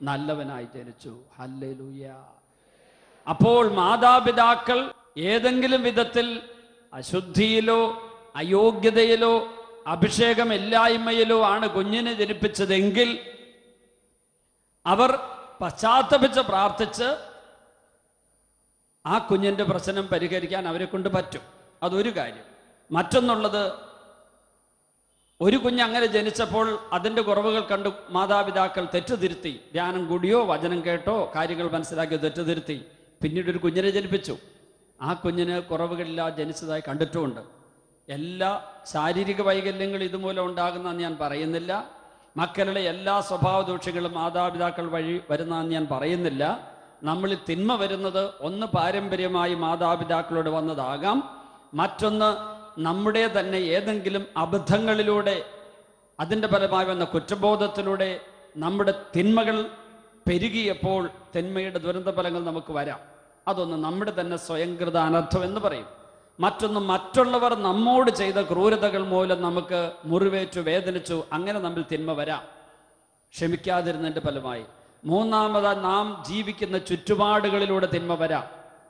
നല്ലവനായി ജനിച്ചു ഹല്ലേലൂയ അപ്പോൾ മാതാപിതാക്കൾ ഏതെങ്കിലും വിധത്തിൽ അശുദ്ധിയിലോ അയോഗ്യതയിലോ അഭിഷേകമില്ലായ്മയിലോ ആണ് കുഞ്ഞിനെ ജനിപ്പിച്ചതെങ്കിൽ അവർ പശ്ചാത്തപിച്ച് പ്രാർത്ഥിച്ച് ആ കുഞ്ഞിന്റെ പ്രശ്നം പരിഹരിക്കാൻ അവരെ കൊണ്ട് പറ്റും അതൊരു കാര്യം മറ്റൊന്നുള്ളത് ഒരു കുഞ്ഞ് അങ്ങനെ ജനിച്ചപ്പോൾ അതിന്റെ കുറവുകൾ കണ്ട് മാതാപിതാക്കൾ തെറ്റുതിരുത്തി ധ്യാനം കൂടിയോ വചനം കേട്ടോ കാര്യങ്ങൾ മനസ്സിലാക്കി തെറ്റുതിരുത്തി പിന്നീട് ഒരു കുഞ്ഞിനെ ജനിപ്പിച്ചു ആ കുഞ്ഞിന് കുറവുകളില്ലാതെ ജനിച്ചതായി കണ്ടിട്ടുമുണ്ട് എല്ലാ ശാരീരിക വൈകല്യങ്ങൾ ഇതുമൂലം ഉണ്ടാകുന്നതെന്ന് ഞാൻ പറയുന്നില്ല മക്കളുടെ എല്ലാ സ്വഭാവ ദൂഷ്യങ്ങളും മാതാപിതാക്കൾ വഴി വരുന്നതെന്ന് ഞാൻ പറയുന്നില്ല നമ്മളിൽ തിന്മ വരുന്നത് ഒന്ന് പാരമ്പര്യമായി മാതാപിതാക്കളോട് വന്നതാകാം മറ്റൊന്ന് നമ്മുടെ തന്നെ ഏതെങ്കിലും അബദ്ധങ്ങളിലൂടെ അതിൻ്റെ ഫലമായി വന്ന കുറ്റബോധത്തിലൂടെ നമ്മുടെ തിന്മകൾ പെരുകിയപ്പോൾ തിന്മയുടെ ദുരന്ത ഫലങ്ങൾ നമുക്ക് വരാം അതൊന്ന് നമ്മുടെ തന്നെ സ്വയംകൃത അനർത്ഥം എന്ന് പറയും മറ്റൊന്ന് മറ്റുള്ളവർ നമ്മോട് ചെയ്ത ക്രൂരതകൾ മൂലം നമുക്ക് മുറിവേറ്റു വേദനിച്ചു അങ്ങനെ നമ്മൾ തിന്മ വരാം ക്ഷമിക്കാതിരുന്നതിൻ്റെ ഫലമായി മൂന്നാമത് നാം ജീവിക്കുന്ന ചുറ്റുപാടുകളിലൂടെ തിന്മ വരാം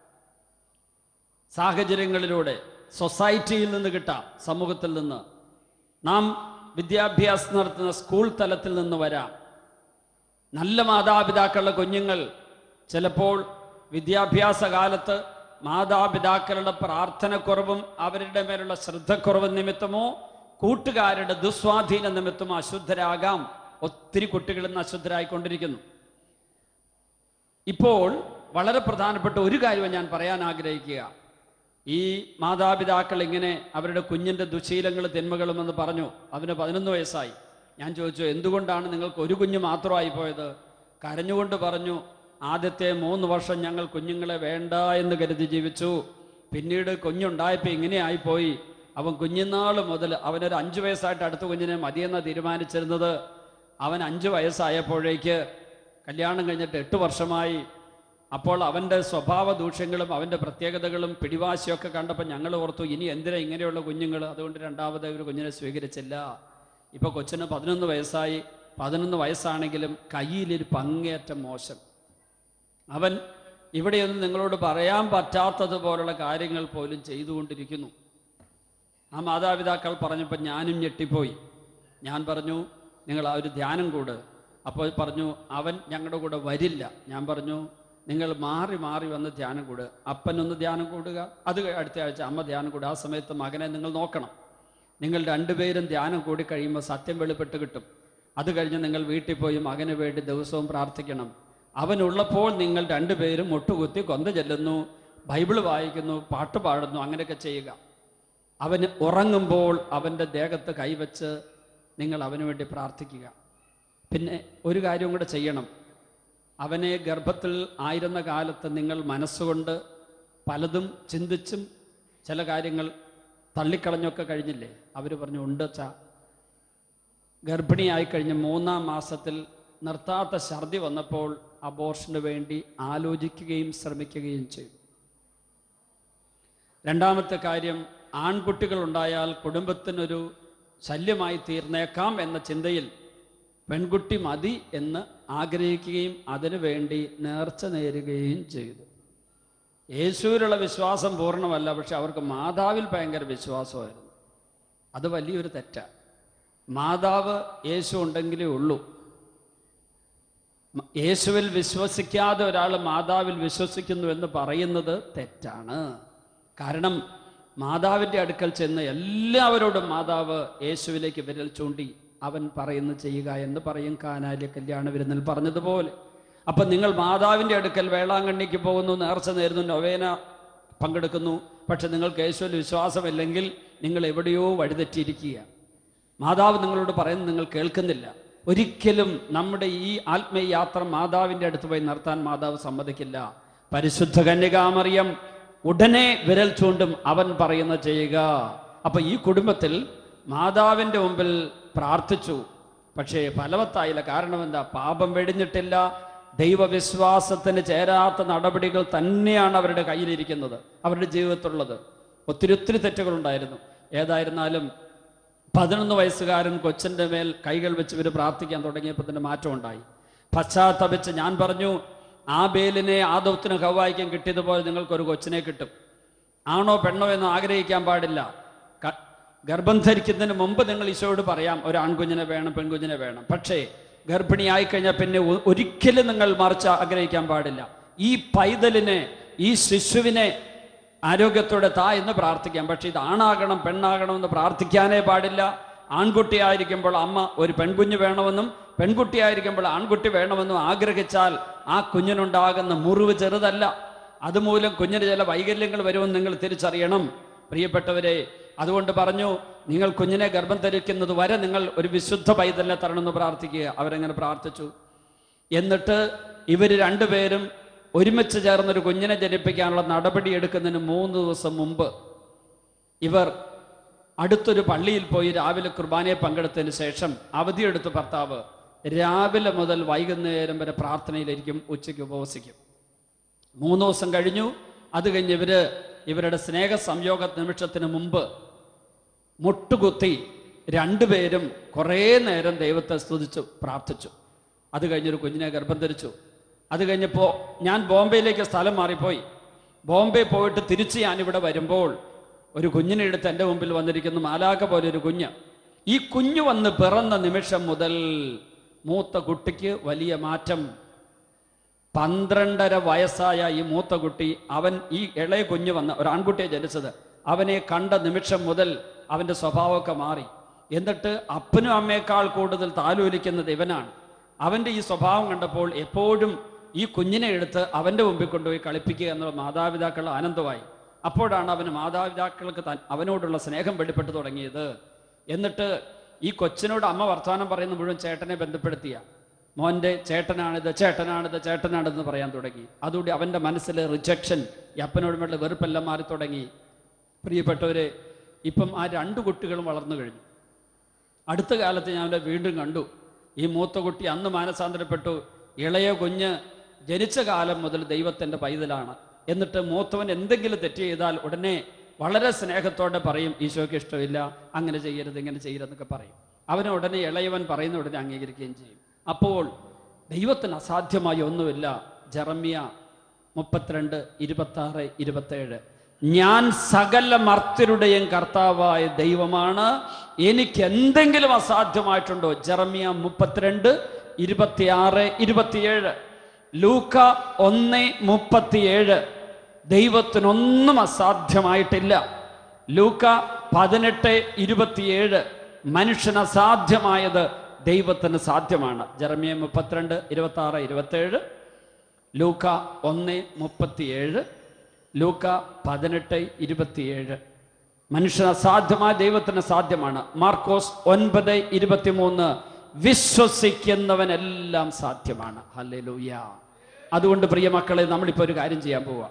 സാഹചര്യങ്ങളിലൂടെ സൊസൈറ്റിയിൽ നിന്ന് കിട്ടാം സമൂഹത്തിൽ നിന്ന് നാം വിദ്യാഭ്യാസം നടത്തുന്ന സ്കൂൾ തലത്തിൽ നിന്ന് വരാം നല്ല മാതാപിതാക്കളുടെ കുഞ്ഞുങ്ങൾ ചിലപ്പോൾ വിദ്യാഭ്യാസ കാലത്ത് മാതാപിതാക്കളുടെ പ്രാർത്ഥനക്കുറവും അവരുടെ മേലുള്ള ശ്രദ്ധക്കുറവ് നിമിത്തമോ കൂട്ടുകാരുടെ ദുസ്വാധീന നിമിത്തമോ അശുദ്ധരാകാം ഒത്തിരി കുട്ടികൾ ഇന്ന് അശുദ്ധരായിക്കൊണ്ടിരിക്കുന്നു ഇപ്പോൾ വളരെ പ്രധാനപ്പെട്ട ഒരു കാര്യം ഞാൻ പറയാൻ ആഗ്രഹിക്കുക ഈ മാതാപിതാക്കൾ ഇങ്ങനെ അവരുടെ കുഞ്ഞിന്റെ ദുശീലങ്ങൾ തിന്മകളും എന്ന് പറഞ്ഞു അവന് പതിനൊന്ന് വയസ്സായി ഞാൻ ചോദിച്ചു എന്തുകൊണ്ടാണ് നിങ്ങൾക്ക് ഒരു കുഞ്ഞ് മാത്രമായി പോയത് കരഞ്ഞുകൊണ്ട് പറഞ്ഞു ആദ്യത്തെ മൂന്ന് വർഷം ഞങ്ങൾ കുഞ്ഞുങ്ങളെ വേണ്ട എന്ന് കരുതി ജീവിച്ചു പിന്നീട് കുഞ്ഞുണ്ടായപ്പോൾ ഇങ്ങനെ ആയിപ്പോയി അവൻ കുഞ്ഞുനാൾ മുതൽ അവനൊരു അഞ്ചു വയസ്സായിട്ട് അടുത്ത കുഞ്ഞിനെ മതിയെന്ന് തീരുമാനിച്ചിരുന്നത് അവൻ അഞ്ച് വയസ്സായപ്പോഴേക്ക് കല്യാണം കഴിഞ്ഞിട്ട് എട്ട് വർഷമായി അപ്പോൾ അവൻ്റെ സ്വഭാവ ദൂഷ്യങ്ങളും അവൻ്റെ പ്രത്യേകതകളും പിടിവാശിയൊക്കെ കണ്ടപ്പോൾ ഞങ്ങൾ ഓർത്തു ഇനി എന്തിനാ ഇങ്ങനെയുള്ള കുഞ്ഞുങ്ങൾ അതുകൊണ്ട് രണ്ടാമത് ഒരു കുഞ്ഞിനെ സ്വീകരിച്ചില്ല ഇപ്പോൾ കൊച്ചിന് പതിനൊന്ന് വയസ്സായി പതിനൊന്ന് വയസ്സാണെങ്കിലും കയ്യിലൊരു പങ്ങേറ്റം മോശം അവൻ ഇവിടെയൊന്നും നിങ്ങളോട് പറയാൻ പറ്റാത്തതുപോലുള്ള കാര്യങ്ങൾ പോലും ചെയ്തുകൊണ്ടിരിക്കുന്നു ആ മാതാപിതാക്കൾ പറഞ്ഞപ്പോൾ ഞാനും ഞെട്ടിപ്പോയി ഞാൻ പറഞ്ഞു നിങ്ങൾ ആ ഒരു ധ്യാനം കൂട് അപ്പോൾ പറഞ്ഞു അവൻ ഞങ്ങളുടെ കൂടെ വരില്ല ഞാൻ പറഞ്ഞു നിങ്ങൾ മാറി മാറി വന്ന് ധ്യാനം കൂട് അപ്പനൊന്ന് ധ്യാനം കൂടുക അത് കഴി- അടുത്ത ആഴ്ച അമ്മ ധ്യാനം കൂടുക ആ സമയത്ത് മകനെ നിങ്ങൾ നോക്കണം നിങ്ങൾ രണ്ടുപേരും ധ്യാനം കൂടി കഴിയുമ്പോൾ സത്യം വെളിപ്പെട്ട് കിട്ടും അത് കഴിഞ്ഞ് നിങ്ങൾ വീട്ടിൽ പോയി മകന് വേണ്ടി ദിവസവും പ്രാർത്ഥിക്കണം അവനുള്ളപ്പോൾ നിങ്ങൾ രണ്ടുപേരും മുട്ടുകുത്തി കൊന്ത ചെല്ലുന്നു ബൈബിൾ വായിക്കുന്നു പാട്ട് പാടുന്നു അങ്ങനെയൊക്കെ ചെയ്യുക അവന് ഉറങ്ങുമ്പോൾ അവൻ്റെ ദേഹത്ത് കൈവച്ച് നിങ്ങൾ അവന് വേണ്ടി പ്രാർത്ഥിക്കുക പിന്നെ ഒരു കാര്യം കൂടെ ചെയ്യണം അവനെ ഗർഭത്തിൽ ആയിരുന്ന കാലത്ത് നിങ്ങൾ മനസ്സുകൊണ്ട് പലതും ചിന്തിച്ചും ചില കാര്യങ്ങൾ തള്ളിക്കളഞ്ഞൊക്കെ കഴിഞ്ഞില്ലേ അവർ പറഞ്ഞു ഉണ്ട് ചാ ഗർഭിണിയായി കഴിഞ്ഞ മൂന്നാം മാസത്തിൽ നിർത്താത്ത ഛർദി വന്നപ്പോൾ അബോർഷന് വേണ്ടി ആലോചിക്കുകയും ശ്രമിക്കുകയും ചെയ്തു രണ്ടാമത്തെ കാര്യം ആൺകുട്ടികൾ ഉണ്ടായാൽ കുടുംബത്തിനൊരു ശല്യമായി തീർന്നേക്കാം എന്ന ചിന്തയിൽ പെൺകുട്ടി മതി എന്ന് ആഗ്രഹിക്കുകയും അതിനു വേണ്ടി നേർച്ച നേരുകയും ചെയ്തു യേശുവിലുള്ള വിശ്വാസം പൂർണ്ണമല്ല പക്ഷെ അവർക്ക് മാതാവിൽ ഭയങ്കര വിശ്വാസമായിരുന്നു അത് വലിയൊരു തെറ്റാണ് മാതാവ് യേശു ഉണ്ടെങ്കിലേ ഉള്ളൂ മ- യേശുവിൽ വിശ്വസിക്കാതെ ഒരാൾ മാതാവിൽ വിശ്വസിക്കുന്നു എന്ന് പറയുന്നത് തെറ്റാണ് കാരണം മാതാവിൻ്റെ അടുക്കൽ ചെന്ന് എല്ലാവരോടും മാതാവ് യേശുവിലേക്ക് വിരൽ ചൂണ്ടി അവൻ പറയുന്ന ചെയ്യുക എന്ന് പറയും കാനാലിയ കല്യാണ വിരുന്നിൽ പറഞ്ഞതുപോലെ അപ്പൊ നിങ്ങൾ മാതാവിൻ്റെ അടുക്കൽ വേളാങ്കണ്ണിക്ക് പോകുന്നു നേർച്ച നേരുന്നു നൊവേന പങ്കെടുക്കുന്നു പക്ഷെ നിങ്ങൾക്ക് യേശുവിൽ വിശ്വാസമില്ലെങ്കിൽ നിങ്ങൾ എവിടെയോ വഴിതെറ്റിയിരിക്കുക മാതാവ് നിങ്ങളോട് പറയുന്നത് നിങ്ങൾ കേൾക്കുന്നില്ല ഒരിക്കലും നമ്മുടെ ഈ ആത്മീയ യാത്ര മാതാവിൻ്റെ അടുത്ത് പോയി നിർത്താൻ മാതാവ് സമ്മതിക്കില്ല പരിശുദ്ധ കന്യകാമറിയം ഉടനെ വിരൽ ചൂണ്ടും അവൻ പറയുന്ന ചെയ്യുക അപ്പൊ ഈ കുടുംബത്തിൽ മാതാവിൻ്റെ മുമ്പിൽ പ്രാർത്ഥിച്ചു പക്ഷേ ഫലവത്തായില്ല കാരണം എന്താ പാപം വെടിഞ്ഞിട്ടില്ല ദൈവവിശ്വാസത്തിന് ചേരാത്ത നടപടികൾ തന്നെയാണ് അവരുടെ കയ്യിലിരിക്കുന്നത് അവരുടെ ജീവിതത്തിലുള്ളത് ഒത്തിരി ഒത്തിരി തെറ്റുകളുണ്ടായിരുന്നു ഏതായിരുന്നാലും പതിനൊന്ന് വയസ്സുകാരൻ കൊച്ചിൻ്റെ മേൽ കൈകൾ വെച്ച് ഇവർ പ്രാർത്ഥിക്കാൻ തുടങ്ങിയപ്പോൾ തന്നെ മാറ്റം ഉണ്ടായി പശ്ചാത്തപിച്ച് ഞാൻ പറഞ്ഞു ആബേലിനെ ആദവത്തിന് ഹവായിക്കാൻ കിട്ടിയതുപോലെ നിങ്ങൾക്കൊരു കൊച്ചിനെ കിട്ടും ആണോ പെണ്ണോ എന്ന് ആഗ്രഹിക്കാൻ പാടില്ല ക- ഗർഭം ധരിക്കുന്നതിന് മുമ്പ് നിങ്ങൾ ഈശോയോട് പറയാം ഒരു ആൺകുഞ്ഞിനെ വേണം പെൺകുഞ്ഞിനെ വേണം പക്ഷേ ഗർഭിണിയായി കഴിഞ്ഞാൽ പിന്നെ ഒ- ഒരിക്കലും നിങ്ങൾ മറിച്ച് ആഗ്രഹിക്കാൻ പാടില്ല ഈ പൈതലിനെ ഈ ശിശുവിനെ ആരോഗ്യത്തോടെ താ എന്ന് പ്രാർത്ഥിക്കാം പക്ഷെ ഇത് ആണാകണം പെണ്ണാകണം എന്ന് പ്രാർത്ഥിക്കാനേ പാടില്ല ആൺകുട്ടിയായിരിക്കുമ്പോൾ അമ്മ ഒരു പെൺകുഞ്ഞ് വേണമെന്നും പെൺകുട്ടിയായിരിക്കുമ്പോൾ ആൺകുട്ടി വേണമെന്നും ആഗ്രഹിച്ചാൽ ആ കുഞ്ഞിനുണ്ടാകുന്ന മുറിവ് ചെറുതല്ല അതുമൂലം കുഞ്ഞിന് ചില വൈകല്യങ്ങൾ വരുമെന്ന് നിങ്ങൾ തിരിച്ചറിയണം പ്രിയപ്പെട്ടവരെ അതുകൊണ്ട് പറഞ്ഞു നിങ്ങൾ കുഞ്ഞിനെ ഗർഭം ധരിക്കുന്നത് വരെ നിങ്ങൾ ഒരു വിശുദ്ധ പൈതലിനെ തരണമെന്ന് പ്രാർത്ഥിക്കുക അവരെങ്ങനെ പ്രാർത്ഥിച്ചു എന്നിട്ട് ഇവർ രണ്ടുപേരും ഒരുമിച്ച് ചേർന്നൊരു കുഞ്ഞിനെ ജനിപ്പിക്കാനുള്ള നടപടി എടുക്കുന്നതിന് മൂന്ന് ദിവസം മുമ്പ് ഇവർ അടുത്തൊരു പള്ളിയിൽ പോയി രാവിലെ കുർബാനയെ പങ്കെടുത്തതിന് ശേഷം അവധിയെടുത്ത് ഭർത്താവ് രാവിലെ മുതൽ വൈകുന്നേരം വരെ പ്രാർത്ഥനയിലായിരിക്കും ഉച്ചയ്ക്ക് ഉപവസിക്കും മൂന്ന് ദിവസം കഴിഞ്ഞു അത് കഴിഞ്ഞ് ഇവര് ഇവരുടെ സ്നേഹ സംയോഗ നിമിഷത്തിന് മുമ്പ് മുട്ടുകുത്തി രണ്ടുപേരും കുറേ നേരം ദൈവത്തെ സ്തുതിച്ചു പ്രാർത്ഥിച്ചു അത് കഴിഞ്ഞൊരു കുഞ്ഞിനെ ഗർഭം ധരിച്ചു അത് കഴിഞ്ഞപ്പോൾ ഞാൻ ബോംബെയിലേക്ക് സ്ഥലം മാറിപ്പോയി ബോംബെ പോയിട്ട് തിരിച്ച് ഞാനിവിടെ വരുമ്പോൾ ഒരു കുഞ്ഞിനെ എടുത്ത് എൻ്റെ മുമ്പിൽ വന്നിരിക്കുന്നു മാലാക പോലെ ഒരു കുഞ്ഞ് ഈ കുഞ്ഞു വന്ന് പിറന്ന നിമിഷം മുതൽ മൂത്ത കുട്ടിക്ക് വലിയ മാറ്റം പന്ത്രണ്ടര വയസ്സായ ഈ മൂത്ത കുട്ടി അവൻ ഈ ഇളയ കുഞ്ഞ് വന്ന ഒരു ആൺകുട്ടിയെ ജനിച്ചത് അവനെ കണ്ട നിമിഷം മുതൽ അവന്റെ സ്വഭാവമൊക്കെ മാറി എന്നിട്ട് അപ്പനും അമ്മയേക്കാൾ കൂടുതൽ താലോലിക്കുന്നത് ഇവനാണ് അവന്റെ ഈ സ്വഭാവം കണ്ടപ്പോൾ എപ്പോഴും ഈ കുഞ്ഞിനെ എടുത്ത് അവന്റെ മുമ്പിൽ കൊണ്ടുപോയി കളിപ്പിക്കുക എന്നുള്ള മാതാപിതാക്കൾ ആനന്ദമായി അപ്പോഴാണ് അവന് മാതാപിതാക്കൾക്ക് താൻ അവനോടുള്ള സ്നേഹം വെളിപ്പെട്ടു തുടങ്ങിയത് എന്നിട്ട് ഈ കൊച്ചിനോട് അമ്മ വർത്തമാനം പറയുന്ന മുഴുവൻ ചേട്ടനെ ബന്ധപ്പെടുത്തിയ മോൻ്റെ ചേട്ടനാണിത് ചേട്ടനാണിത് ചേട്ടനാണിതെന്ന് പറയാൻ തുടങ്ങി അതുകൂടി അവൻ്റെ മനസ്സിൽ റിജക്ഷൻ ഈ അപ്പനോടുമുള്ള വെറുപ്പെല്ലാം മാറി തുടങ്ങി പ്രിയപ്പെട്ടവരെ ഇപ്പം ആ രണ്ട് കുട്ടികളും വളർന്നു കഴിഞ്ഞു അടുത്ത കാലത്ത് ഞാൻ അവനെ വീണ്ടും കണ്ടു ഈ മൂത്ത കുട്ടി അന്ന് മാനസാന്തരപ്പെട്ടു ഇളയ കുഞ്ഞ് ജനിച്ച കാലം മുതൽ ദൈവത്തിൻ്റെ പൈതലാണ് എന്നിട്ട് മൂത്തവൻ എന്തെങ്കിലും തെറ്റ് ചെയ്താൽ ഉടനെ വളരെ സ്നേഹത്തോടെ പറയും ഈശോയ്ക്ക് ഇഷ്ടമില്ല അങ്ങനെ ചെയ്യരുത് ഇങ്ങനെ ചെയ്യരുതെന്നൊക്കെ പറയും അവന് ഉടനെ ഇളയവൻ പറയുന്ന ഉടനെ അംഗീകരിക്കുകയും ചെയ്യും അപ്പോൾ ദൈവത്തിന് അസാധ്യമായി ഒന്നുമില്ല ജെറമ്യ മുപ്പത്തിരണ്ട് ഇരുപത്തി ആറ് ഇരുപത്തേഴ് ഞാൻ സകല മർത്യരുടെയും കർത്താവായ ദൈവമാണ് എനിക്ക് എന്തെങ്കിലും അസാധ്യമായിട്ടുണ്ടോ ജെറമ്യ മുപ്പത്തിരണ്ട് ഇരുപത്തിയാറ് ഇരുപത്തിയേഴ് ലൂക്ക ഒന്ന് മുപ്പത്തിയേഴ് ദൈവത്തിനൊന്നും അസാധ്യമായിട്ടില്ല ലൂക്ക പതിനെട്ട് ഇരുപത്തിയേഴ് മനുഷ്യന് അസാധ്യമായത് ദൈവത്തിന് സാധ്യമാണ് ജെറമിയ മുപ്പത്തിരണ്ട് ഇരുപത്തി ആറ് ഇരുപത്തേഴ് ലൂക്ക ഒന്ന് മുപ്പത്തിയേഴ് ലൂക്ക പതിനെട്ട് ഇരുപത്തിയേഴ് മനുഷ്യന് അസാധ്യമായ ദൈവത്തിന് സാധ്യമാണ് മാർക്കോസ് ഒൻപത് ഇരുപത്തിമൂന്ന് വിശ്വസിക്കുന്നവനെല്ലാം സാധ്യമാണ് ഹല്ലേലൂയ അതുകൊണ്ട് പ്രിയ മക്കളെ നമ്മളിപ്പോൾ ഒരു കാര്യം ചെയ്യാൻ പോവാ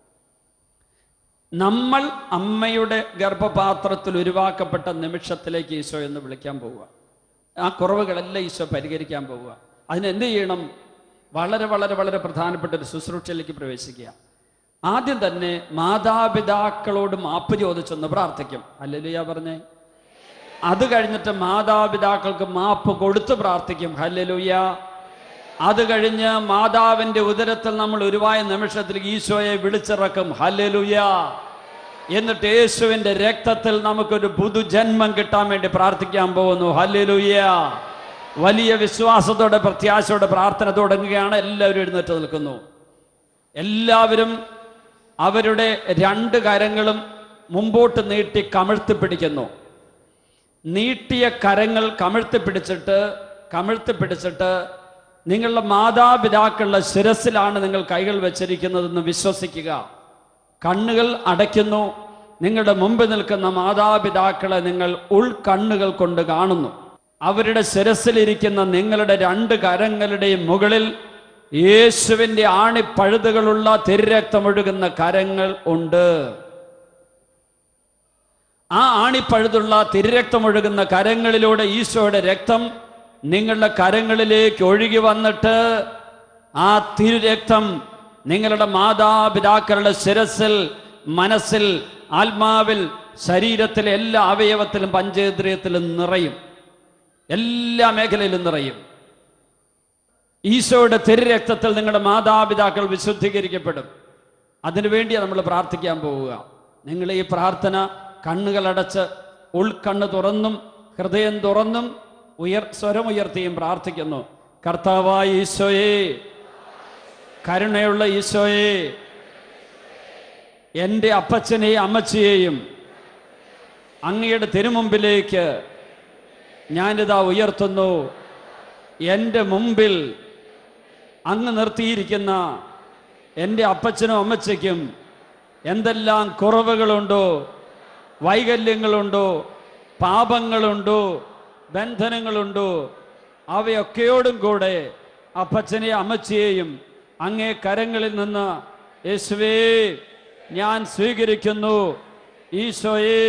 നമ്മൾ അമ്മയുടെ ഗർഭപാത്രത്തിൽ ഉരുവാക്കപ്പെട്ട നിമിഷത്തിലേക്ക് ഈശോ എന്ന് വിളിക്കാൻ പോവുക ആ കുറവുകളെല്ലാം ഈശോ പരിഹരിക്കാൻ പോവുക അതിന് എന്ത് ചെയ്യണം വളരെ വളരെ വളരെ പ്രധാനപ്പെട്ട ഒരു ശുശ്രൂഷയിലേക്ക് പ്രവേശിക്കുക ആദ്യം തന്നെ മാതാപിതാക്കളോട് മാപ്പ് ചോദിച്ചൊന്ന് പ്രാർത്ഥിക്കും ഹല്ലേലൂയ പറഞ്ഞേ അത് കഴിഞ്ഞിട്ട് മാതാപിതാക്കൾക്ക് മാപ്പ് കൊടുത്ത് പ്രാർത്ഥിക്കും ഹല്ലേലൂയ അത് കഴിഞ്ഞ് മാതാവിന്റെ ഉദരത്തിൽ നമ്മൾ ഉരുവായ നിമിഷത്തിൽ ഈശോയെ വിളിച്ചിറക്കും ഹല്ലേലൂയ എന്നിട്ട് യേശുവിന്റെ രക്തത്തിൽ നമുക്കൊരു പുതുജന്മം കിട്ടാൻ വേണ്ടി പ്രാർത്ഥിക്കാൻ പോകുന്നു ഹല്ലേലൂയ വലിയ വിശ്വാസത്തോടെ പ്രത്യാശയോടെ പ്രാർത്ഥന തുടങ്ങുകയാണ് എല്ലാവരും എഴുന്നേറ്റ് നിൽക്കുന്നു എല്ലാവരും അവരുടെ രണ്ട് കരങ്ങളും മുമ്പോട്ട് നീട്ടി കമിഴ്ത്തി പിടിക്കുന്നു നീട്ടിയ കരങ്ങൾ കമിഴ്ത്തി പിടിച്ചിട്ട് കമിഴ്ത്തി പിടിച്ചിട്ട് നിങ്ങളുടെ മാതാപിതാക്കളുടെ ശിരസിലാണ് നിങ്ങൾ കൈകൾ വെച്ചിരിക്കുന്നതെന്ന് വിശ്വസിക്കുക കണ്ണുകൾ അടയ്ക്കുന്നു നിങ്ങളുടെ മുമ്പിൽ നിൽക്കുന്ന മാതാപിതാക്കളെ നിങ്ങൾ ഉൾക്കണ്ണുകൾ കൊണ്ട് കാണുന്നു അവരുടെ ശിരസിലിരിക്കുന്ന നിങ്ങളുടെ രണ്ട് കരങ്ങളുടെയും മുകളിൽ യേശുവിൻ്റെ ആണിപ്പഴുതുകളുള്ള തിരുരക്തമൊഴുകുന്ന കരങ്ങൾ ഉണ്ട് ആ ആണിപ്പഴുതുള്ള തിരുരക്തമൊഴുകുന്ന കരങ്ങളിലൂടെ ഈശോയുടെ രക്തം നിങ്ങളുടെ കരങ്ങളിലേക്ക് ഒഴുകി വന്നിട്ട് ആ തിരുരക്തം നിങ്ങളുടെ മാതാപിതാക്കളുടെ ശിരസിൽ മനസ്സിൽ ആത്മാവിൽ ശരീരത്തിലെ എല്ലാ അവയവത്തിലും പഞ്ചേന്ദ്രിയത്തിലും നിറയും എല്ലാ മേഖലയിലും നിറയും ഈശോയുടെ തിരുരക്തത്തിൽ നിങ്ങളുടെ മാതാപിതാക്കൾ വിശുദ്ധീകരിക്കപ്പെടും അതിനുവേണ്ടി നമ്മൾ പ്രാർത്ഥിക്കാൻ പോവുക നിങ്ങൾ ഈ പ്രാർത്ഥന കണ്ണുകളടച്ച് ഉൾക്കണ്ണ് തുറന്നും ഹൃദയം തുറന്നും ഉയർ സ്വരമുയർത്തിയും പ്രാർത്ഥിക്കുന്നു കർത്താവായ ഈശോയെ കരുണയുള്ള ഈശോയെ എൻ്റെ അപ്പച്ചനെയും അമ്മച്ചിയെയും അങ്ങയുടെ തിരുമുമ്പിലേക്ക് ഞാനിതാ ഉയർത്തുന്നു എൻ്റെ മുമ്പിൽ അങ്ങ് നിർത്തിയിരിക്കുന്ന എൻ്റെ അപ്പച്ചനും അമ്മച്ചയ്ക്കും എന്തെല്ലാം കുറവുകളുണ്ടോ വൈകല്യങ്ങളുണ്ടോ പാപങ്ങളുണ്ടോ ബന്ധനങ്ങളുണ്ടോ അവയൊക്കെയോടും കൂടെ അപ്പച്ചനെയും അമ്മച്ചിയെയും അങ്ങേ കരങ്ങളിൽ നിന്ന് യേശുവേ ഞാൻ സ്വീകരിക്കുന്നു ഈശോയെ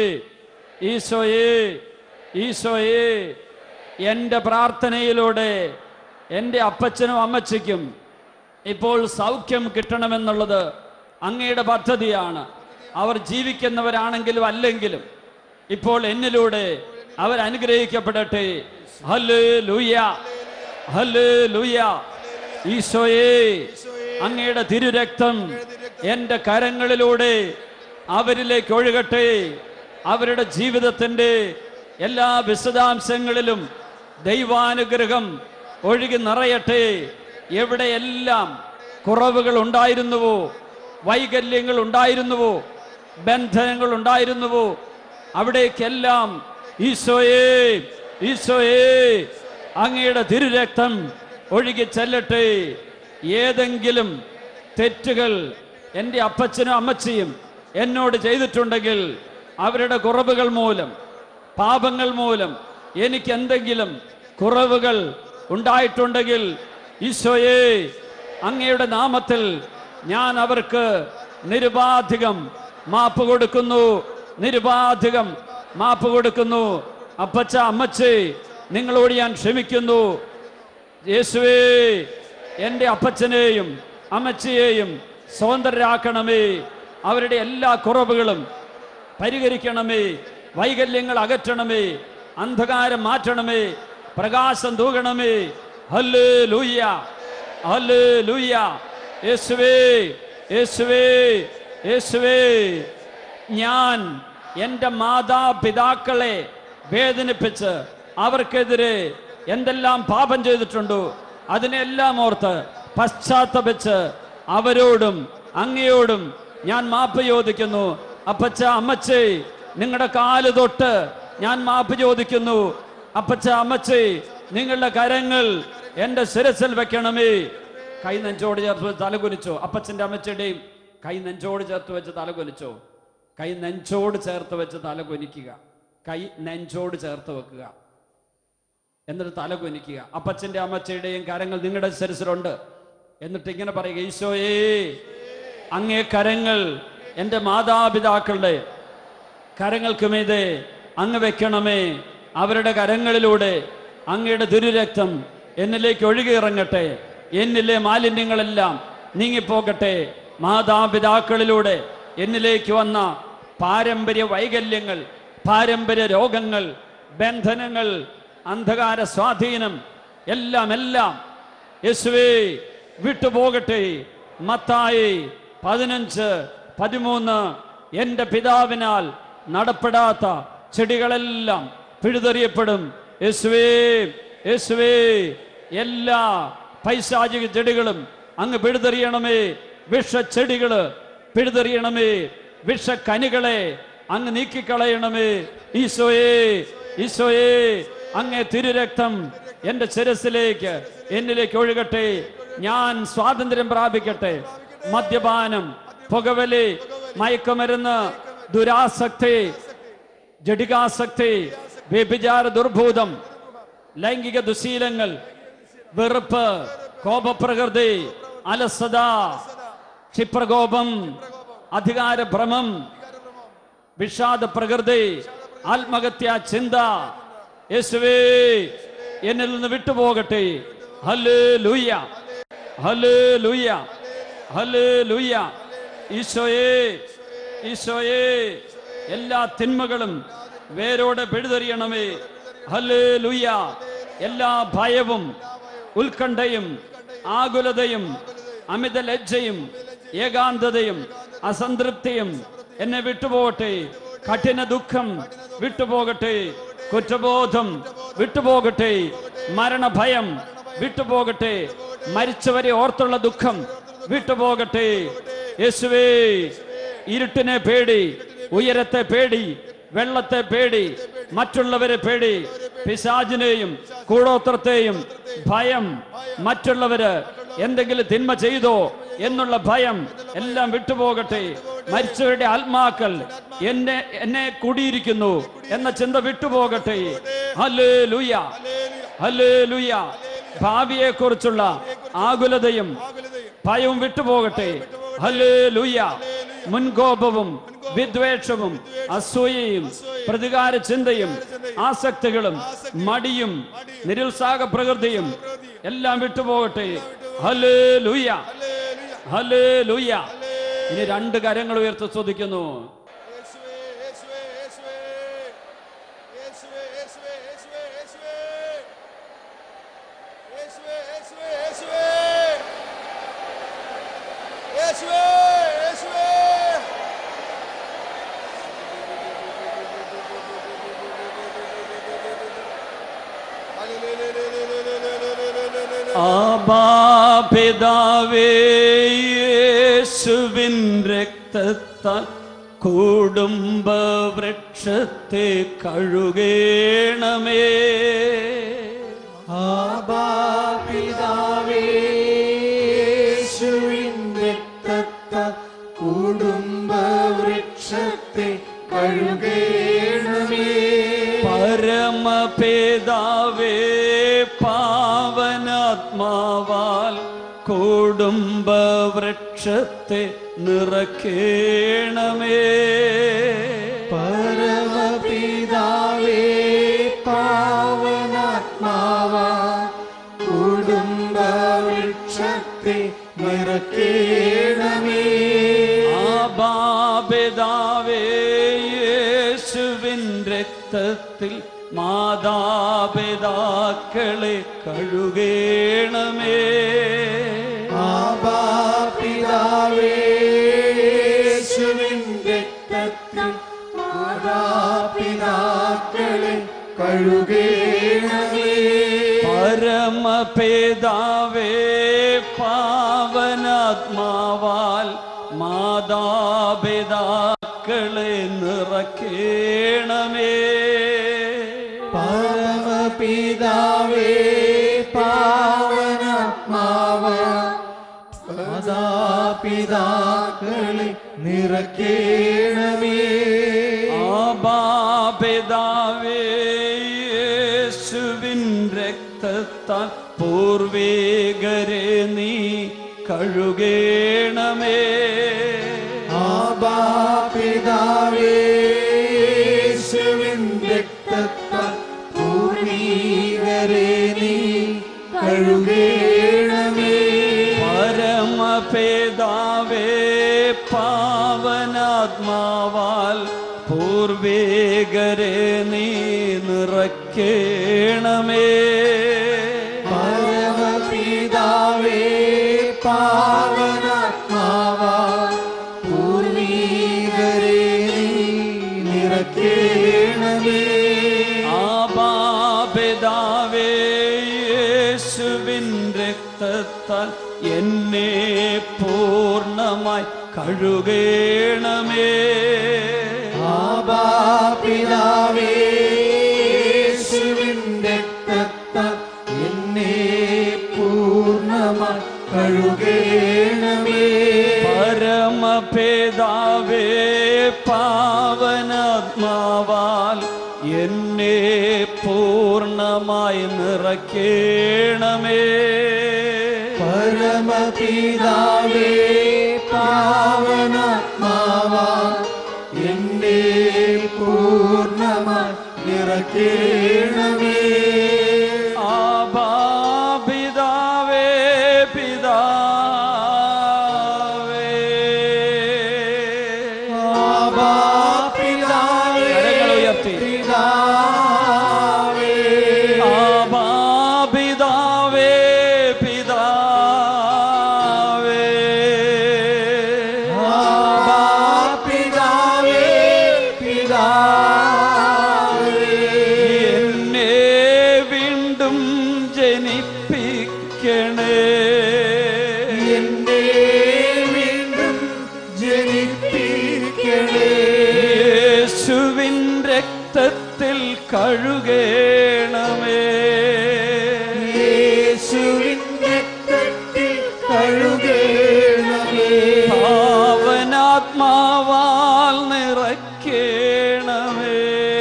ഈശോയെ ഈശോയെ എൻ്റെ പ്രാർത്ഥനയിലൂടെ എൻ്റെ അപ്പച്ചനും അമ്മച്ചിക്കും ഇപ്പോൾ സൗഖ്യം കിട്ടണമെന്നുള്ളത് അങ്ങയുടെ പദ്ധതിയാണ് അവർ ജീവിക്കുന്നവരാണെങ്കിലും അല്ലെങ്കിലും ഇപ്പോൾ എന്നിലൂടെ അവർ അനുഗ്രഹിക്കപ്പെടട്ടെ ഹല് ലൂയ ഹല് ലൂയ ഈശോയെ അങ്ങയുടെ തിരുരക്തം എൻ്റെ കരങ്ങളിലൂടെ അവരിലേക്ക് ഒഴുകട്ടെ അവരുടെ ജീവിതത്തിൻ്റെ എല്ലാ വിശദാംശങ്ങളിലും ദൈവാനുഗ്രഹം ഒഴുകി നിറയട്ടെ എവിടെയെല്ലാം കുറവുകൾ ഉണ്ടായിരുന്നുവോ വൈകല്യങ്ങൾ ഉണ്ടായിരുന്നുവോ ബന്ധനങ്ങൾ ഉണ്ടായിരുന്നുവോ അവിടേക്കെല്ലാം ഈശോയെ ഈശോയെ അങ്ങയുടെ തിരുരക്തം ഒഴുകി ചെല്ലട്ടെ ഏതെങ്കിലും തെറ്റുകൾ എൻ്റെ അപ്പച്ചനും അമ്മച്ചിയും എന്നോട് ചെയ്തിട്ടുണ്ടെങ്കിൽ അവരുടെ കുറവുകൾ മൂലം പാപങ്ങൾ മൂലം എനിക്ക് എന്തെങ്കിലും കുറവുകൾ ഉണ്ടായിട്ടുണ്ടെങ്കിൽ ഈശോയെ അങ്ങയുടെ നാമത്തിൽ ഞാൻ അവർക്ക് നിരുപാധികം മാപ്പ് കൊടുക്കുന്നു നിരുപാധികം മാപ്പ് കൊടുക്കുന്നു അപ്പച്ച അമ്മച്ചേ നിങ്ങളോട് ഞാൻ ക്ഷമിക്കുന്നു യേശുവേ എൻ്റെ അപ്പച്ചനെയും അമ്മച്ചിയെയും സ്വതന്ത്രരാക്കണമേ അവരുടെ എല്ലാ കുറവുകളും പരിഹരിക്കണമേ വൈകല്യങ്ങൾ അകറ്റണമേ അന്ധകാരം മാറ്റണമേ പ്രകാശം തൂകണമേ ഹല്ല് ലൂയ്യ ഹല്ല് ലൂയ്യ യേശുവേ യേശുവേ യേശുവേ ഞാൻ എൻ്റെ മാതാപിതാക്കളെ വേദനിപ്പിച്ച് അവർക്കെതിരെ എന്തെല്ലാം പാപം ചെയ്തിട്ടുണ്ടോ അതിനെല്ലാം ഓർത്ത് പശ്ചാത്തപിച്ച് അവരോടും അങ്ങയോടും ഞാൻ മാപ്പ് ചോദിക്കുന്നു അപ്പച്ച അമ്മച്ചേ നിങ്ങളുടെ കാല് തൊട്ട് ഞാൻ മാപ്പ് ചോദിക്കുന്നു അപ്പച്ച അമ്മച്ചേ നിങ്ങളുടെ കരങ്ങൾ എൻ്റെ ശിരസിൽ വെക്കണമേ കൈ നെഞ്ചോട് ചേർത്ത് വെച്ച് തലകുനിച്ചോ അപ്പച്ചൻ്റെ അമ്മച്ചിയുടെയും കൈ നെഞ്ചോട് ചേർത്ത് വെച്ച് തലകുനിച്ചോ കൈ നെഞ്ചോട് ചേർത്ത് വെച്ച് തലകുനിക്കുക കൈ നെഞ്ചോട് ചേർത്ത് വെക്കുക എന്നിട്ട് തല കുനിക്കുക അപ്പച്ചന്റെ അമ്മച്ചയുടെയും കരങ്ങൾ നിങ്ങളുടെ ശിരസിലുണ്ട് എന്നിട്ട് ഇങ്ങനെ പറയുക ഈശോയേ അങ്ങേ കരങ്ങൾ എൻ്റെ മാതാപിതാക്കളുടെ കരങ്ങൾക്ക് മീതെ അങ്ങ് വെക്കണമേ അവരുടെ കരങ്ങളിലൂടെ അങ്ങയുടെ ദുരുരക്തം എന്നിലേക്ക് ഒഴുകി ഇറങ്ങട്ടെ എന്നിലെ മാലിന്യങ്ങളെല്ലാം നീങ്ങിപ്പോകട്ടെ മാതാപിതാക്കളിലൂടെ എന്നിലേക്ക് വന്ന പാരമ്പര്യ വൈകല്യങ്ങൾ പാരമ്പര്യ രോഗങ്ങൾ ബന്ധനങ്ങൾ അന്ധകാര സ്വാധീനം എല്ലാം എല്ലാം യേശുവേ വിട്ടുപോകട്ടെ മത്തായി പതിനഞ്ച് പതിമൂന്ന് എൻ്റെ പിതാവിനാൽ നടപ്പെടാത്ത ചെടികളെല്ലാം പിഴുതെറിയപ്പെടും യേശുവേ യേശുവേ എല്ലാ പൈശാചിക ചെടികളും അങ്ങ് പിഴുതെറിയണമേ വിഷച്ചെടികള് പിഴുതെറിയണമേ വിഷക്കനികളെ അങ്ങ് നീക്കിക്കളയണമേ ഈശോയെ ഈശോയെ അങ്ങേ തിരുരക്തം എന്റെ ശിരസിലേക്ക് എന്നിലേക്ക് ഒഴുകട്ടെ ഞാൻ സ്വാതന്ത്ര്യം പ്രാപിക്കട്ടെ മദ്യപാനം പുകവലി മയക്കുമരുന്ന് ദുരാസക്തി ജഡികാസക്തി വ്യഭിചാര ദുർഭൂതം ലൈംഗിക ദുശീലങ്ങൾ വെറുപ്പ് കോപപ്രകൃതി അലസത ക്ഷിപ്രകോപം അധികാരഭ്രമം വിഷാദ പ്രകൃതി ആത്മഹത്യ ചിന്ത യേശുവേ എന്നിൽ നിന്ന് വിട്ടുപോകട്ടെ ഹല് ലൂയ ഹല് ലൂയ ഹല് ലൂയ ഈശോയെ ഈശോയെ എല്ലാ തിന്മകളും വേരോടെ പിഴുതെറിയണമേ ഹല് ലൂയ എല്ലാ ഭയവും ഉത്കണ്ഠയും ആകുലതയും അമിത ലജ്ജയും ഏകാന്തതയും അസംതൃപ്തിയും എന്നെ വിട്ടുപോകട്ടെ കഠിന ദുഃഖം വിട്ടുപോകട്ടെ കുറ്റബോധം വിട്ടുപോകട്ടെ മരണഭയം വിട്ടുപോകട്ടെ മരിച്ചവരെ ഓർത്തുള്ള ദുഃഖം വിട്ടുപോകട്ടെ യേശുവേ ഇരുട്ടിനെ പേടി ഉയരത്തെ പേടി വെള്ളത്തെ പേടി മറ്റുള്ളവരെ പേടി പിശാചിനെയും കൂടോത്രത്തെയും ഭയം മറ്റുള്ളവര് എന്തെങ്കിലും തിന്മ ചെയ്തോ എന്നുള്ള ഭയം എല്ലാം വിട്ടുപോകട്ടെ മരിച്ചവരുടെ ആത്മാക്കൾ എന്നെ എന്നെ കൂടിയിരിക്കുന്നു എന്ന ചിന്ത വിട്ടുപോകട്ടെ ഹലേ ലുയ ഹലേ ലുയ ഭാവിയെ കുറിച്ചുള്ള ആകുലതയും ഭയവും വിട്ടുപോകട്ടെ ഹലേ ലുയ മുൻകോപവും വിദ്വേഷവും അസൂയയും പ്രതികാര ചിന്തയും ആസക്തികളും മടിയും നിരുത്സാഹ പ്രകൃതിയും എല്ലാം വിട്ടുപോകട്ടെ ഹലേ ലുയ ഹലേ ലുയ ഇനി രണ്ട് കരങ്ങൾ ഉയർത്തി സ്തുതിക്കുന്നു യേശുവേ യേശുവേ യേശുവേ യേശുവേ യേശുവേ യേശുവേ യേശുവേ യേശുവേ യേശുവേ യേശുവേ യേശുവേ യേശുവേ ആബാപിതാവേ യേശുവിൻ രക്തത്താൽ കുടുംബ വൃക്ഷത്തെ കഴുകേണമേ ആബാപിതാവേശുവിൻ രക്തത്താൽ കുടുംബവൃക്ഷത്തെ കഴുകേണമേ പരമപിതാവേ പാവനാത്മാവാൽ കുടുംബ വൃക്ഷത്തെ നിറക്കേണമേ പരമപിതാവേ പാവനാത്മാവാ കുടുംബവൃക്ഷത്തെ നിറക്കേണമേ ആബാപിതാവേ യേശുവിൻ രക്തത്തിൽ മാതാപിതാക്കളെ കഴുകേണമേ ആബാപിതാവേശുവിൻ രക്തത്തിൽ മാതാപിതാക്കളെ കഴുകേണമേ പരമപിതാവേ പാവനാത്മാവാൽ മാതാപിതാക്കളെ നിറക്കേണമേ പരമപിതാവേ പാവനാത്മാവാ മാതാപിതാക്കളെ നിറക്കേണമേ ആബാപിതാവേ യേശുവിൻ രക്തത്താൽ പൂർവീകരെ നീ കഴുകേണമേ ആബാപിതാവേശുവിൻ രക്തത്താൽ പൂർവീകരെ നീ കഴുകേണമേ പരമപിതാവേ പാവനാത്മാവാൽ പൂർവീകരെ നീ നിറക്കേണമേ പരമപിതാവേ പാവനാത്മാവാ പൂർവീകരെ നീ നിറക്കേണമേ ആബാപിതാവേ യേശുവിൻ രക്തത്താൽ എന്നെ പൂർണ്ണമായി കഴുകേണമേ ആബാപിതാവേശുവിൻ രക്തത്താൽ എന്നെ പൂർണ്ണമായി കഴുകേണമേ പരമപിതാവേ പാവനാത്മാവാൽ എന്നെ പൂർണ്ണമായി നിറക്കേണമേ പരമപിതാവേ പാവനാത്മാവാ എന്നെ പൂർണ്ണമായി നിറക്കേണമേ ആബാപിതാവേ പിതാവേ ആബാപിതാവേ കരങ്ങൾ ഉയർത്തി. പിതാവേ ആബാപിതാവേ പിതാവേ കഴുകേണമേ യേശുവിൻ രക്തത്തിൽ കഴുകേണമേ പാവനാത്മാവാൽ നിറയ്ക്കേണമേ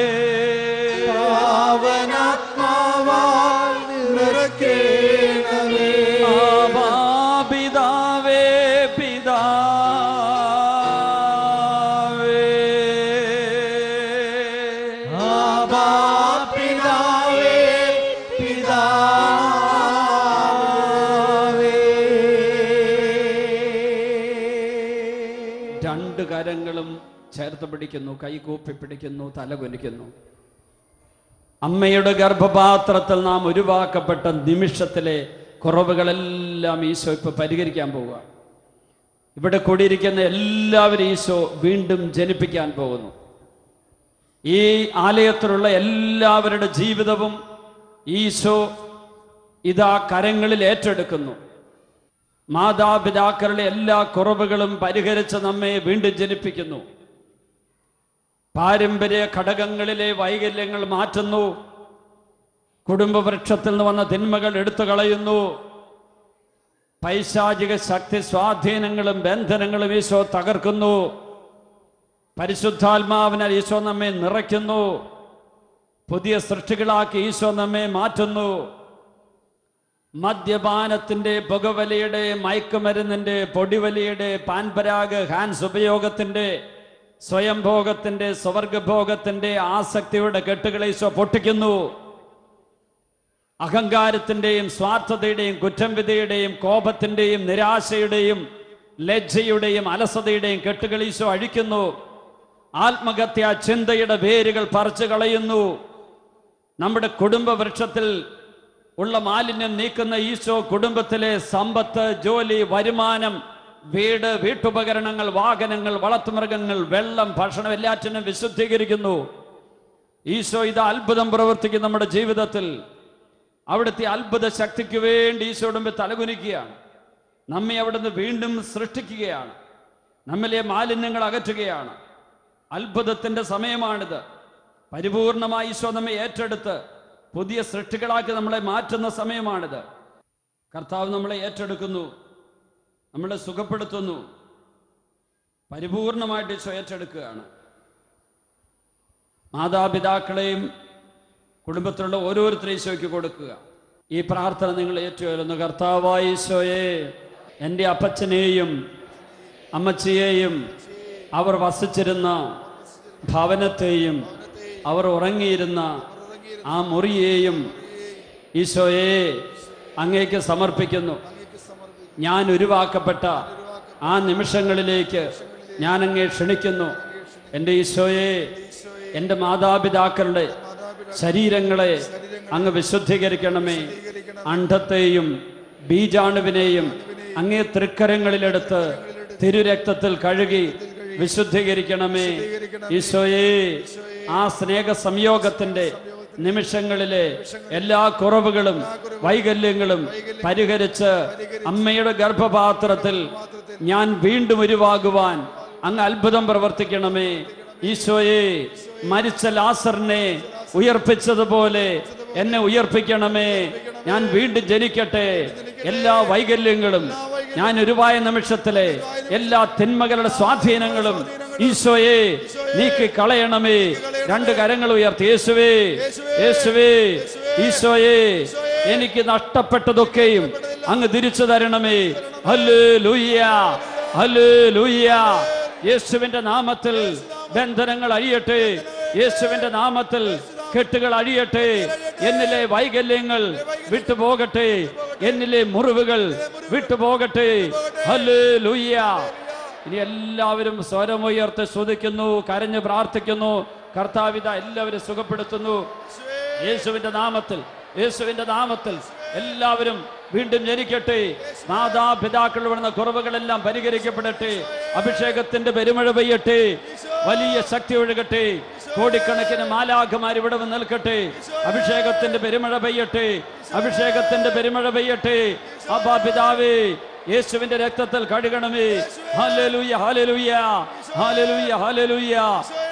പാവനാത്മാവാൽ നിറയ്ക്കണമേ ആബാപിതാവേ പിതാവേ ആബാ പിതാവേ പിതാവേ രണ്ട് കരങ്ങളും ചേർത്ത് പിടിക്കുന്നു കൈകൂപ്പി പിടിക്കുന്നു തല കുനിക്കുന്നു അമ്മയുടെ ഗർഭപാത്രത്തിൽ നാം ഉരുവാക്കപ്പെട്ട നിമിഷത്തിലെ കുറവുകളെല്ലാം ഈശോ ഇപ്പൊ പരിഹരിക്കാൻ പോവുക ഇവിടെ കൂടിയിരിക്കുന്ന എല്ലാവരും ഈശോ വീണ്ടും ജനിപ്പിക്കാൻ പോകുന്നു ഈ ആലയത്തിലുള്ള എല്ലാവരുടെ ജീവിതവും ഈശോ ഇതാ കരങ്ങളിൽ ഏറ്റെടുക്കുന്നു മാതാപിതാക്കളുടെ എല്ലാ കുറവുകളും പരിഹരിച്ച് നമ്മെ വീണ്ടും ജനിപ്പിക്കുന്നു പാരമ്പര്യ ഘടകങ്ങളിലെ വൈകല്യങ്ങൾ മാറ്റുന്നു കുടുംബവൃക്ഷത്തിൽ നിന്ന് വന്ന തിന്മകൾ എടുത്തു കളയുന്നു പൈശാചിക ശക്തി സ്വാധീനങ്ങളും ബന്ധനങ്ങളും ഈശോ തകർക്കുന്നു പരിശുദ്ധാത്മാവിനാൽ ഈശോ നമ്മെ നിറയ്ക്കുന്നു പുതിയ സൃഷ്ടികളാക്കി ഈശോ നമ്മെ മാറ്റുന്നു മദ്യപാനത്തിന്റെ പുകവലിയുടെ മയക്കുമരുന്നിന്റെ പൊടിവലിയുടെ പാൻപരാഗ് ഹാൻസ് ഉപയോഗത്തിന്റെ സ്വയംഭോഗത്തിന്റെ സ്വർഗഭോഗത്തിന്റെ ആസക്തിയുടെ കെട്ടുകളെ ഈശോ പൊട്ടിക്കുന്നു അഹങ്കാരത്തിന്റെയും സ്വാർത്ഥതയുടെയും കുറ്റംവിധിയുടെയും കോപത്തിന്റെയും നിരാശയുടെയും ലജ്ജയുടെയും അലസതയുടെയും കെട്ടുകൾ ഈശോ അഴിക്കുന്നു ആത്മഹത്യാ ചിന്തയുടെ വേരുകൾ പറിച്ചു കളയുന്നു നമ്മുടെ കുടുംബ വൃക്ഷത്തിൽ ഉള്ള മാലിന്യം നീക്കുന്ന ഈശോ കുടുംബത്തിലെ സമ്പത്ത് ജോലി വരുമാനം വീട് വീട്ടുപകരണങ്ങൾ വാഹനങ്ങൾ വളർത്തുമൃഗങ്ങൾ വെള്ളം ഭക്ഷണം എല്ലാറ്റിനും വിശുദ്ധീകരിക്കുന്നു ഈശോ ഇത് അത്ഭുതം പ്രവർത്തിക്കും നമ്മുടെ ജീവിതത്തിൽ അവിടുത്തെ അത്ഭുത ശക്തിക്ക് വേണ്ടി ഈശോയുടെ മുമ്പിൽ തലകുനിക്കുകയാണ് നമ്മെ അവിടുന്ന് വീണ്ടും സൃഷ്ടിക്കുകയാണ് നമ്മിലെ മാലിന്യങ്ങൾ അകറ്റുകയാണ് അത്ഭുതത്തിന്റെ സമയമാണിത് പരിപൂർണമായി ഈശോ നമ്മെ ഏറ്റെടുത്ത് പുതിയ സൃഷ്ടികളാക്കി നമ്മളെ മാറ്റുന്ന സമയമാണിത് കർത്താവ് നമ്മളെ ഏറ്റെടുക്കുന്നു നമ്മളെ സുഖപ്പെടുത്തുന്നു പരിപൂർണമായിട്ട് ഈശോ ഏറ്റെടുക്കുകയാണ് മാതാപിതാക്കളെയും കുടുംബത്തിലുള്ള ഓരോരുത്തരും ഈശോയ്ക്ക് കൊടുക്കുക ഈ പ്രാർത്ഥന നിങ്ങൾ ഏറ്റുവരുന്നു കർത്താവായ ഈശോയെ എൻ്റെ അപ്പച്ചനെയും അമ്മച്ചിയെയും അവർ വസിച്ചിരുന്ന ഭവനത്തെയും അവർ ഉറങ്ങിയിരുന്ന ആ മുറിയെയും ഈശോയെ അങ്ങേക്ക് സമർപ്പിക്കുന്നു ഞാൻ ഉരുവാക്കപ്പെട്ട ആ നിമിഷങ്ങളിലേക്ക് ഞാൻ അങ്ങേ ക്ഷണിക്കുന്നു എൻ്റെ ഈശോയെ എൻ്റെ മാതാപിതാക്കളുടെ ശരീരങ്ങളെ അങ്ങ് വിശുദ്ധീകരിക്കണമേ അണ്ഡത്തെയും ബീജാണുവിനെയും അങ്ങേ തൃക്കരങ്ങളിലെടുത്ത് തിരുരക്തത്തിൽ കഴുകി വിശുദ്ധീകരിക്കണമേ ഈശോയെ ആ സ്നേഹ സംയോഗത്തിന്റെ നിമിഷങ്ങളിലെ എല്ലാ കുറവുകളും വൈകല്യങ്ങളും പരിഹരിച്ച് അമ്മയുടെ ഗർഭപാത്രത്തിൽ ഞാൻ വീണ്ടും ഉരുവാകുവാൻ അങ്ങ് അത്ഭുതം പ്രവർത്തിക്കണമേ ഈശോയെ മരിച്ച ലാസറിനെ ഉയർപ്പിച്ചതുപോലെ എന്നെ ഉയർപ്പിക്കണമേ ഞാൻ വീണ്ടും ജനിക്കട്ടെ എല്ലാ വൈകല്യങ്ങളും ഞാൻ ഉരുവായ നിമിഷത്തിലെ എല്ലാ തിന്മകളുടെ സ്വാധീനങ്ങളും ഈശോയെ നീക്കി കളയണമേ രണ്ട് കരങ്ങൾ ഉയർത്തി യേശുവേ യേശുവേ ഈശോയെ എനിക്ക് നഷ്ടപ്പെട്ടതൊക്കെയും അങ്ങ് തിരിച്ചു തരണമേ ഹല്ലേ ലൂയ്യ ഹല്ലേ ലൂയ്യ യേശുവിന്റെ നാമത്തിൽ ബന്ധനങ്ങൾ അഴിയട്ടെ യേശുവിന്റെ നാമത്തിൽ കെട്ടുകൾ അഴിയട്ടെ എന്നിലെ വൈകല്യങ്ങൾ വിട്ടുപോകട്ടെ എന്നിലെ മുറിവുകൾ വിട്ടുപോകട്ടെ ഹല്ലേ ലൂയ്യ ഇനി എല്ലാവരും സ്വരമുയർത്ത് സ്തുതിക്കുന്നു കരഞ്ഞ് പ്രാർത്ഥിക്കുന്നു കർത്താവിത എല്ലാവരും സുഖപ്പെടുത്തുന്നു യേശുവിന്റെ നാമത്തിൽ യേശുവിന്റെ നാമത്തിൽ എല്ലാവരും വീണ്ടും ജനിക്കട്ടെ മാതാപിതാക്കൾ വിടുന്ന കുറവുകളെല്ലാം പരിഹരിക്കപ്പെടട്ടെ അഭിഷേകത്തിന്റെ പെരുമഴ പെയ്യട്ടെ വലിയ ശക്തി ഒഴുകട്ടെ കോടിക്കണക്കിന് മാലാഖമാർ ഇവിടെ വന്ന് നിൽക്കട്ടെ അഭിഷേകത്തിന്റെ പെരുമഴ പെയ്യട്ടെ അഭിഷേകത്തിന്റെ പെരുമഴ പെയ്യട്ടെ അപ്പാ പിതാവേ യേശുവിന്റെ രക്തത്തിൽ കഴുകണമേ ഹാലലൂയ ഹാലലൂയ ഹാലലൂയ ഹാലലൂയ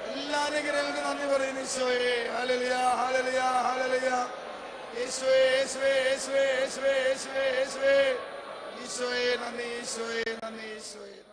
എല്ലാ അനുഗ്രഹങ്ങൾക്കും നന്ദി പറയുന്നു ഈശോയെ ഹല്ലേലൂയ ഹല്ലേലൂയ ഹല്ലേലൂയ യേശുവേ യേശുവേ യേശുവേ യേശുവേ യേശുവേ യേശുവേ ഈശോയെ നന്ദി ഈശോയെ നന്ദി ഈശോയെ